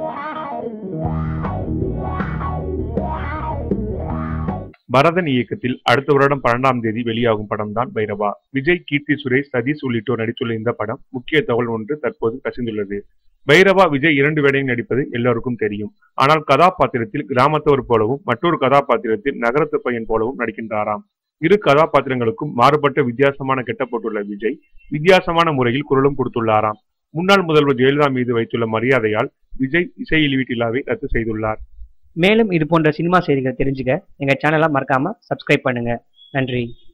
பரதன் இயக்கத்தில் அடுத்த வருடம் பன்னெண்டாம் தேதி வெளியாகும் படம்தான் பைரவா விஜய் கீர்த்தி சுரேஷ் சதீஷ் உள்ளிட்டோர் நடித்துள்ள இந்த படம் முக்கிய தகவல் ஒன்று தற்போது கசிந்துள்ளது பைரவா விஜய் இரண்டு வேடையும் நடிப்பது எல்லோருக்கும் தெரியும் ஆனால் கதாபாத்திரத்தில் கிராமத்தவர் போலவும் மற்றொரு கதாபாத்திரத்தில் நகரத்து பையன் போலவும் நடிக்கின்றாராம் இரு கதாபாத்திரங்களுக்கும் மாறுபட்ட வித்தியாசமான கெட்டப்பட்டுள்ள விஜய் வித்தியாசமான முறையில் குரலும் கொடுத்துள்ளாராம் முன்னாள் முதல்வர் ஜெயலலிதா மீது வைத்துள்ள மரியாதையால் விஜய் இசை வெளியீட்டிலாவை ரத்து செய்துள்ளார் மேலும் இது போன்ற சினிமா செய்திகள் தெரிஞ்சுக்க எங்கள் சேனலை மறக்காமல் சப்ஸ்கிரைப் பண்ணுங்கள் நன்றி